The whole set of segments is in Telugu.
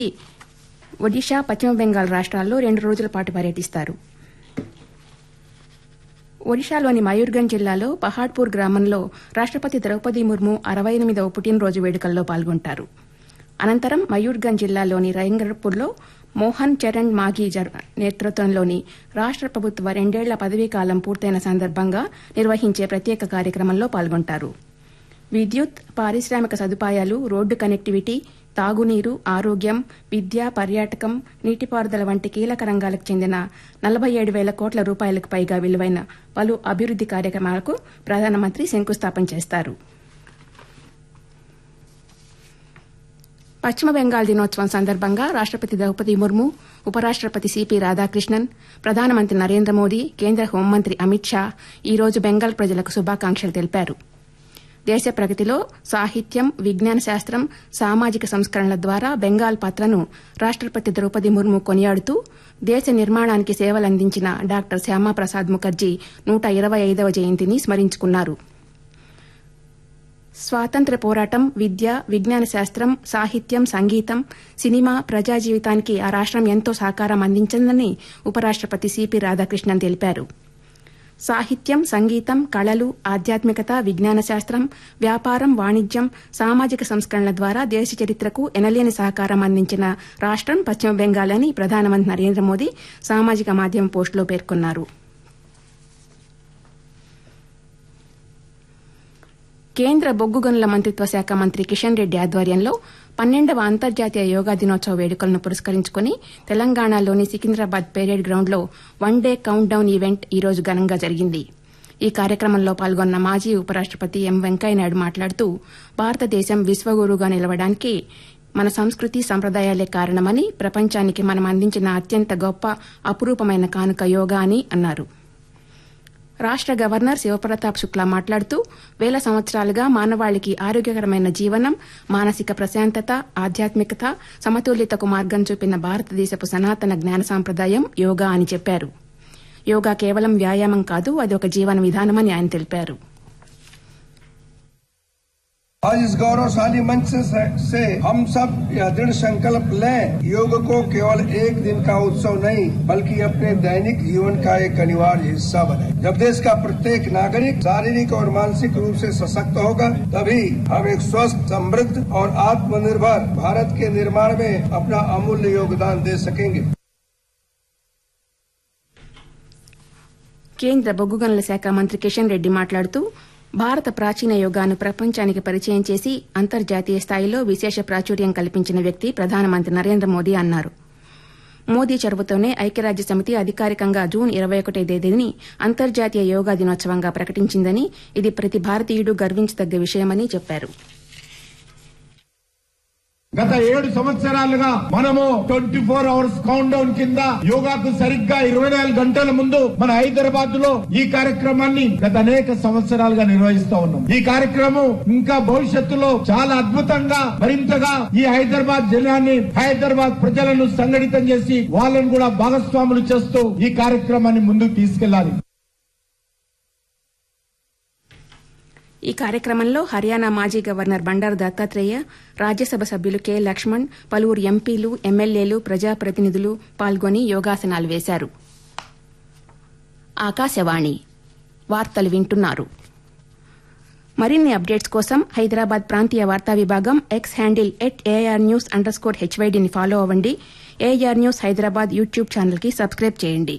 ఒడిషా పశ్చిమ బెంగాల్ రాష్ట్రాల్లో రెండు రోజుల పాటు పర్యటిస్తారు ఒడిషాలోని మయూర్గంజ్ జిల్లాలో పహాడ్పూర్ గ్రామంలో రాష్టపతి ద్రౌపది ముర్ము అరవై ఎనిమిదవ పుట్టినరోజు వేడుకల్లో పాల్గొంటారు అనంతరం మయూర్గంజ్ జిల్లాలోని రైంగర్పూర్లో మోహన్ చరణ్ మాఘీ జర్- నేతృత్వంలోని రాష్ట ప్రభుత్వ రెండేళ్ల పదవీకాలం పూర్తయిన సందర్భంగా నిర్వహించే ప్రత్యేక కార్యక్రమంలో పాల్గొంటారు విద్యుత్ పారిశ్రామిక సదుపాయాలు రోడ్డు కనెక్టివిటీ తాగునీరు ఆరోగ్యం విద్య పర్యాటకం నీటిపారుదల వంటి కీలక రంగాలకు చెందిన నలభై ఏడు వేల కోట్ల రూపాయలకు పైగా విలువైన పలు అభివృద్ది కార్యక్రమాలకు ప్రధానమంత్రి శంకుస్థాపన చేస్తారు పశ్చిమ బెంగాల్ దినోత్సవం సందర్భంగా రాష్టపతి ద్రౌపది ముర్ము ఉపరాష్టపతి సిపి రాధాకృష్ణన్ ప్రధానమంత్రి నరేంద్ర మోదీ కేంద్ర హోంమంత్రి అమిత్ షా ఈ రోజు బెంగాల్ ప్రజలకు శుభాకాంక్షలు తెలిపారు దేశ ప్రగతిలో సాహిత్యం విజ్ఞాన శాస్త్రం సామాజిక సంస్కరణల ద్వారా బెంగాల్ పాత్రను రాష్టపతి ద్రౌపది ముర్ము కొనియాడుతూ దేశ నిర్మాణానికి సేవలందించిన డాక్టర్ శ్యామాప్రసాద్ ముఖర్జీ నూట ఇరవై ఐదవ జయంతిని స్మరించుకున్నారు స్వాతంత్ర్య పోరాటం విద్య విజ్ఞాన శాస్త్రం సాహిత్యం సంగీతం సినిమా ప్రజా జీవితానికి ఆ రాష్టం ఎంతో సహకారం అందించిందని ఉపరాష్టపతి సిపి రాధాకృష్ణన్ తెలిపారు సాహిత్యం సంగీతం కళలు ఆధ్యాత్మికత విజ్ఞాన శాస్త్రం వ్యాపారం వాణిజ్యం సామాజిక సంస్కరణల ద్వారా దేశ చరిత్రకు ఎనలేని సహకారం అందించిన రాష్టం పశ్చిమ బెంగాల్ అని ప్రధానమంత్రి నరేంద్ర మోదీ సామాజిక మాధ్యమం పోస్టులో పేర్కొన్నారు కేంద్ర బొగ్గు గనుల మంత్రిత్వ శాఖ మంత్రి కిషన్ రెడ్డి ఆధ్వర్యంలో పన్నెండవ అంతర్జాతీయ యోగా దినోత్సవ వేడుకలను పురస్కరించుకుని తెలంగాణలోని సికింద్రాబాద్ పేరేడ్ గ్రౌండ్లో one day count down event ఈ రోజు ఘనంగా జరిగింది ఈ కార్యక్రమంలో పాల్గొన్న మాజీ ఉపరాష్టపతి ఎం వెంకయ్యనాయుడు మాట్లాడుతూ భారతదేశం విశ్వగురువుగా నిలవడానికి మన సంస్కృతి సంప్రదాయాలే కారణమని ప్రపంచానికి మనం అందించిన అత్యంత గొప్ప అపురూపమైన కానుక యోగా అని అన్నారు రాష్ట గవర్నర్ శివప్రతాప్ శుక్లా మాట్లాడుతూ వేల సంవత్సరాలుగా మానవాళికి ఆరోగ్యకరమైన జీవనం మానసిక ప్రశాంతత ఆధ్యాత్మికత సమతుల్యతకు మార్గం చూపిన భారతదేశపు సనాతన జ్ఞాన సాంప్రదాయం యోగా అని చెప్పారు యోగా కేవలం వ్యాయామం కాదు అది ఒక జీవన విధానమని ఆయన తెలిపారు आज इस गौरवशाली मंच से, से हम सब यह दृढ़ संकल्प लें योग को केवल एक दिन का उत्सव नहीं बल्कि अपने दैनिक जीवन का एक अनिवार्य हिस्सा बने जब देश का प्रत्येक नागरिक शारीरिक और मानसिक रूप से सशक्त होगा तभी हम एक स्वस्थ समृद्ध और आत्मनिर्भर भारत के निर्माण में अपना अमूल्य योगदान दे सकेंगे కేంద్ర బొగ్గు గనుల శాఖ మంత్రి కిషన్ రెడ్డి మాట్లాడుతూ భారత ప్రాచీన యోగాను ప్రపంచానికి పరిచయం చేసి అంతర్జాతీయ స్థాయిలో విశేష ప్రాచుర్యం కల్పించిన వ్యక్తి ప్రధానమంత్రి నరేంద్ర మోదీ అన్నారు మోదీ చొరవతోనే ఐక్యరాజ్య సమితి అధికారికంగా జూన్ ఇరవై ఒకటో తేదీని అంతర్జాతీయ యోగా దినోత్సవంగా ప్రకటించిందని ఇది ప్రతి భారతీయుడు గర్వించదగ్గ విషయమని చెప్పారు గత ఏడు సంవత్సరాలుగా మనము twenty four hours count down కింద యోగాకు సరిగ్గా ఇరవై నాలుగు గంటల ముందు మన హైదరాబాద్ లో ఈ కార్యక్రమాన్ని గత అనేక సంవత్సరాలుగా నిర్వహిస్తా ఉన్నాం ఈ కార్యక్రమం ఇంకా భవిష్యత్తులో చాలా అద్భుతంగా మరింతగా ఈ హైదరాబాద్ జిల్లాని హైదరాబాద్ ప్రజలను సంఘటితం చేసి వాళ్ళను కూడా భాగస్వాములు చేస్తూ ఈ కార్యక్రమాన్ని ముందుకు తీసుకెళ్లాలి ఈ కార్యక్రమంలో హర్యానా మాజీ గవర్నర్ బండారు దత్తాత్రేయ రాజ్యసభ సభ్యులు కె లక్ష్మణ్ పలువురు ఎంపీలు ఎమ్మెల్యేలు ప్రజాప్రతినిధులు పాల్గొని యోగాసనాలు వేశారు ఆకాశవాణి వార్తలు వింటున్నారు మరిన్ని అప్డేట్స్ కోసం హైదరాబాద్ ప్రాంతీయ వార్తా విభాగం X handle at AR news under score హెచ్వైడీని ఫాలో అవ్వండి ఏఆర్ న్యూస్ హైదరాబాద్ యూట్యూబ్ ఛానల్కి సబ్స్క్రైబ్ చేయండి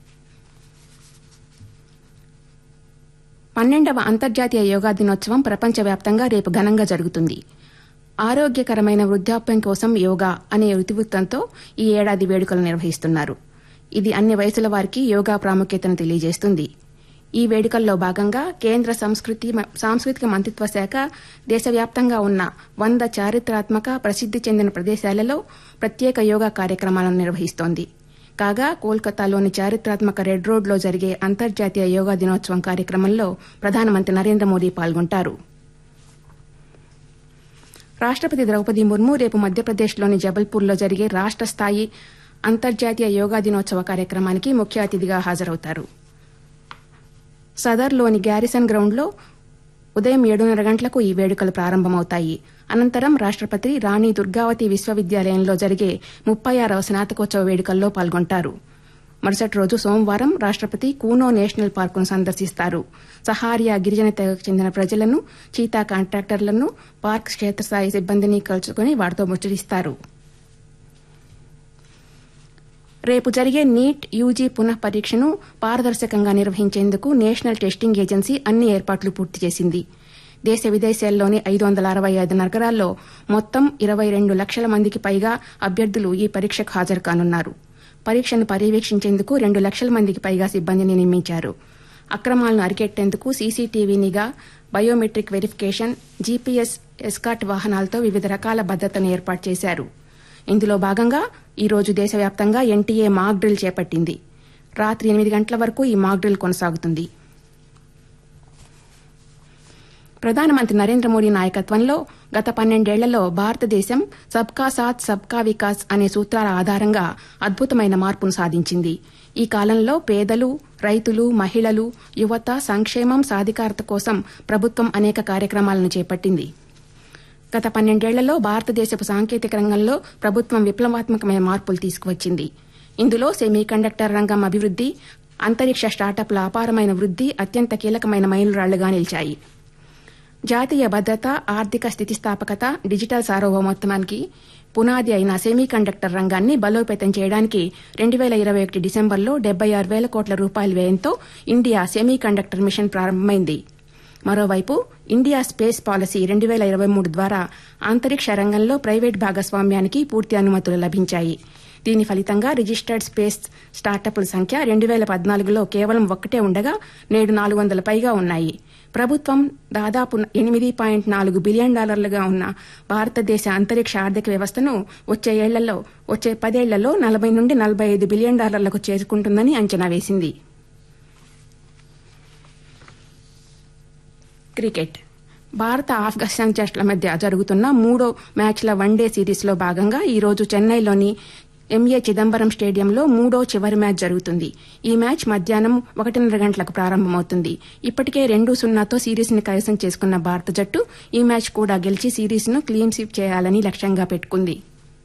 పన్నెండవ అంతర్జాతీయ యోగా దినోత్సవం ప్రపంచవ్యాప్తంగా రేపు ఘనంగా జరుగుతుంది ఆరోగ్యకరమైన వృద్ధాప్యం కోసం యోగా అనే ఇతివృత్తంతో ఈ ఏడాది వేడుకలు నిర్వహిస్తున్నారు ఇది అన్ని వయసుల వారికి యోగా ప్రాముఖ్యతను తెలియజేస్తుంది ఈ వేడుకల్లో భాగంగా కేంద్ర సంస్కృతి సాంస్కృతిక మంత్రిత్వ శాఖ దేశవ్యాప్తంగా ఉన్న వంద చారిత్రాత్మక ప్రసిద్ది చెందిన ప్రదేశాలలో ప్రత్యేక యోగా కార్యక్రమాలను నిర్వహిస్తోంది కాగా కోల్కతాలోని చారిత్రాత్మక రెడ్ రోడ్లో జరిగే అంతర్జాతీయ యోగా దినోత్సవం కార్యక్రమంలో ప్రధానమంత్రి నరేంద్ర మోదీ పాల్గొంటారు రాష్టపతి ద్రౌపది ముర్ము రేపు మధ్యప్రదేశ్లోని జబల్పూర్లో జరిగే రాష్ట స్థాయి అంతర్జాతీయ యోగా దినోత్సవ కార్యక్రమానికి ముఖ్య అతిథిగా హాజరవుతారు సదర్లోని గ్యారిసన్ గ్రౌండ్లో ఉదయం ఏడున్నర గంటలకు ఈ వేడుకలు ప్రారంభమవుతాయి అనంతరం రాష్టపతి రాణి దుర్గావతి విశ్వవిద్యాలయంలో జరిగే ముప్పై ఆరవ స్నాతకోత్సవ వేడుకల్లో పాల్గొంటారు మరుసటి రోజు సోమవారం రాష్టపతి కూనో నేషనల్ పార్కును సందర్శిస్తారు సహారియా గిరిజన తెగకు చెందిన ప్రజలను చీతా కాంట్రాక్టర్లను పార్క్ క్షేత్రస్థాయి సిబ్బందిని కలుసుకుని వారితో ముచ్చటిస్తారు రేపు జరిగే నీట్ యూజీ పునః పరీక్షను పారదర్శకంగా నిర్వహించేందుకు నేషనల్ టెస్టింగ్ ఏజెన్సీ అన్ని ఏర్పాట్లు పూర్తి చేసింది దేశ విదేశాల్లోని ఐదు వందల అరవై ఐదు నగరాల్లో మొత్తం ఇరవై రెండు లక్షల మందికి పైగా అభ్యర్థులు ఈ పరీక్షకు హాజరు కానున్నారు పరీక్షను పర్యవేక్షించేందుకు రెండు లక్షల మందికి పైగా సిబ్బందిని నియమించారు అక్రమాలను అరికెట్టేందుకు సీసీటీవీ నిఘా బయోమెట్రిక్ వెరిఫికేషన్ జీపీఎస్ ఎస్కాట్ వాహనాలతో వివిధ రకాల భద్రతను ఏర్పాటు చేశారు ఇందులో భాగంగా ఈ రోజు దేశవ్యాప్తంగా ఎన్టీఏ మాక్ డ్రిల్ చేపట్టింది రాత్రి ఎనిమిది గంటల వరకు ఈ మాక్ డ్రిల్ కొనసాగుతుంది ప్రధానమంత్రి నరేంద్ర మోదీ నాయకత్వంలో గత పన్నెండేళ్లలో భారతదేశం సబ్కా సాత్ సబ్కా వికాస్ అనే సూత్రాల ఆధారంగా అద్భుతమైన మార్పును సాధించింది ఈ కాలంలో పేదలు రైతులు మహిళలు యువత సంక్షేమం సాధికారత కోసం ప్రభుత్వం అనేక కార్యక్రమాలను చేపట్టింది గత పన్నెండేళ్లలో భారతదేశపు సాంకేతిక రంగంలో ప్రభుత్వం విప్లవాత్మకమైన మార్పులు తీసుకువచ్చింది ఇందులో సెమీ కండక్టర్ రంగం అభివృద్ది అంతరిక్ష స్టార్టప్ల అపారమైన వృద్ది అత్యంత కీలకమైన మైలురాళ్లుగా నిలిచాయి జాతీయ భద్రత ఆర్థిక స్థితిస్థాపకత డిజిటల్ సార్వభౌమత్వానికి పునాది అయిన సెమీ కండక్టర్ రంగాన్ని బలోపేతం చేయడానికి రెండు వేల ఇరవై ఒకటి డిసెంబర్లో డెబ్బై ఆరు వేల కోట్ల రూపాయల వ్యయంతో ఇండియా సెమీ కండక్టర్ మిషన్ ప్రారంభమైంది మరోవైపు ఇండియా స్పేస్ పాలసీ రెండు వేల ఇరవై మూడు ద్వారా అంతరిక్ష రంగంలో ప్రైవేట్ భాగస్వామ్యానికి పూర్తి అనుమతులు లభించాయి దీని ఫలితంగా రిజిస్టర్డ్ స్పేస్ స్టార్టప్ల సంఖ్య రెండు వేల పద్నాలుగులో కేవలం ఒక్కటే ఉండగా నేడు నాలుగు వందల పైగా ఉన్నాయి ప్రభుత్వం దాదాపు ఎనిమిది పాయింట్ నాలుగు బిలియన్ డాలర్లుగా ఉన్న భారతదేశ అంతరిక్ష ఆర్థిక వ్యవస్థను వచ్చే ఏళ్లలో వచ్చే పదేళ్లలో నలభై నుండి నలభై ఐదు బిలియన్ డాలర్లకు చేరుకుంటుందని అంచనా వేసింది క్రికెట్ భారత ఆఫ్ఘనిస్తాన్ జట్ల మధ్య జరుగుతున్న మూడో మ్యాచ్ల వన్డే సిరీస్లో భాగంగా ఈ రోజు చెన్నైలోని ఎంఏ చిదంబరం స్టేడియంలో మూడో చివరి మ్యాచ్ జరుగుతుంది ఈ మ్యాచ్ మధ్యాహ్నం ఒకటిన్నర గంటలకు ప్రారంభమవుతుంది ఇప్పటికే రెండు సున్నాతో సిరీస్ని కైవసం చేసుకున్న భారత జట్టు ఈ మ్యాచ్ కూడా గెలిచి సిరీస్ను క్లీన్ స్వీప్ చేయాలని లక్ష్యంగా పెట్టుకుంది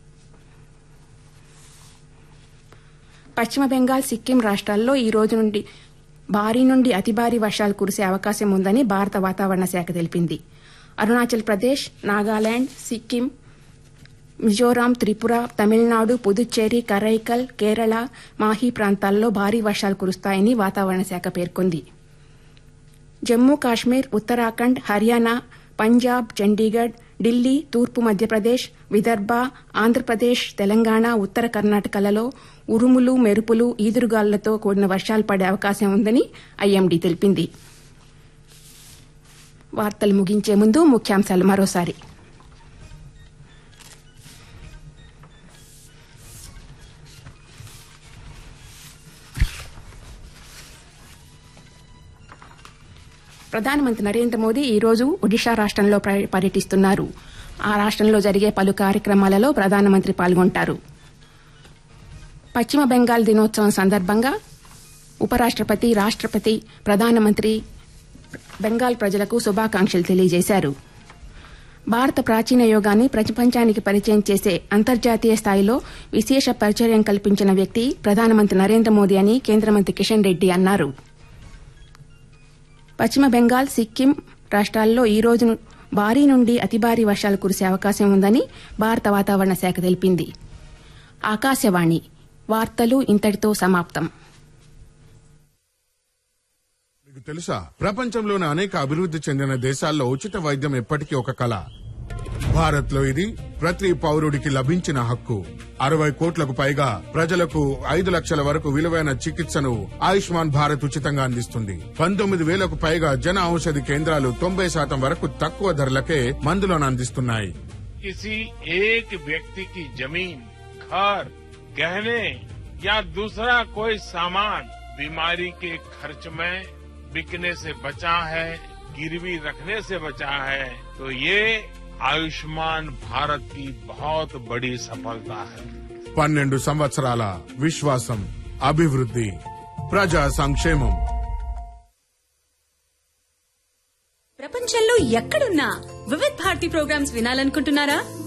పశ్చిమ బెంగాల్ సిక్కిం రాష్ట్రాల్లో ఈ రోజు నుండి భారీ నుండి అతి భారీ వర్షాలు కురిసే అవకాశం ఉందని భారత వాతావరణ శాఖ తెలిపింది అరుణాచల్ ప్రదేశ్ నాగాలాండ్ సిక్కిం మిజోరాం త్రిపుర తమిళనాడు పుదుచ్చేరి కరైకల్ కేరళ మాహీ ప్రాంతాల్లో భారీ వర్షాలు కురుస్తాయని వాతావరణ శాఖ పేర్కొంది జమ్మూ కాశ్మీర్ ఉత్తరాఖండ్ హర్యానా పంజాబ్ చండీగఢ్ ఢిల్లీ తూర్పు మధ్యప్రదేశ్ విదర్భ ఆంధ్రప్రదేశ్ తెలంగాణ ఉత్తర కర్ణాటకలలో ఉరుములు మెరుపులు ఈదురుగాలులతో కూడిన వర్షాలు పడే అవకాశం ఉందని ఐఎండీ తెలిపింది వార్తలు ముగించే ముందు ముఖ్యాంశాలు మరోసారి ప్రధానమంత్రి నరేంద్ర మోదీ ఈ రోజు ఒడిషా రాష్టంలో పర్యటిస్తున్నారు ఆ రాష్టంలో జరిగే పలు కార్యక్రమాలలో ప్రధానమంత్రి పాల్గొంటారు పశ్చిమ బెంగాల్ దినోత్సవం సందర్భంగా ఉపరాష్టపతి రాష్టపతి ప్రధానమంత్రి బెంగాల్ ప్రజలకు శుభాకాంక్షలు తెలియజేశారు భారత ప్రాచీన యోగాన్ని ప్రపంచానికి పరిచయం చేసే అంతర్జాతీయ స్థాయిలో విశేష పరిచయం కల్పించిన వ్యక్తి ప్రధానమంత్రి నరేంద్ర మోదీ అని కేంద్ర మంత్రి కిషన్ రెడ్డి అన్నారు పశ్చిమ బెంగాల్ సిక్కిం రాష్ట్రాల్లో ఈ రోజు భారీ నుండి అతి భారీ వర్షాలు కురిసే అవకాశం ఉందని భారత వాతావరణ శాఖ తెలిపింది ఆకాశవాణి వార్తలు ఇంతటితో సమాప్తం మీకు తెలుసా ప్రపంచంలోని అనేక అభివృద్ధి చెందిన దేశాల్లో ఉచిత వైద్యం ఎప్పటికీ ఒక కళ భారత్ లో ఇది ప్రతి పౌరుడికి లభించిన హక్కు అరవై కోట్లకు పైగా ప్రజలకు ఐదు లక్షల వరకు విలువైన చికిత్సను ఆయుష్మాన్ భారత్ ఉచితంగా అందిస్తుంది పంతొమ్మిది వేలకు పైగా జన ఔషధి కేంద్రాలు తొంభై శాతం వరకు తక్కువ ధరలకే మందులను అందిస్తున్నాయి किसी एक व्यक्ति की जमीन घर गहने या दूसरा कोई सामान बीमारी के खर्च में बिकने से बचा है गिरवी रखने से बचा है तो ये आयुष्मान भारत की बहुत बड़ी सफलता है పన్నెండు సంవత్సరాల విశ్వాసం అభివృద్ధి ప్రజా సంక్షేమం ప్రపంచంలో ఎక్కడున్నా వివిధ్ భారతి ప్రోగ్రామ్స్ వినాలనుకుంటున్నారా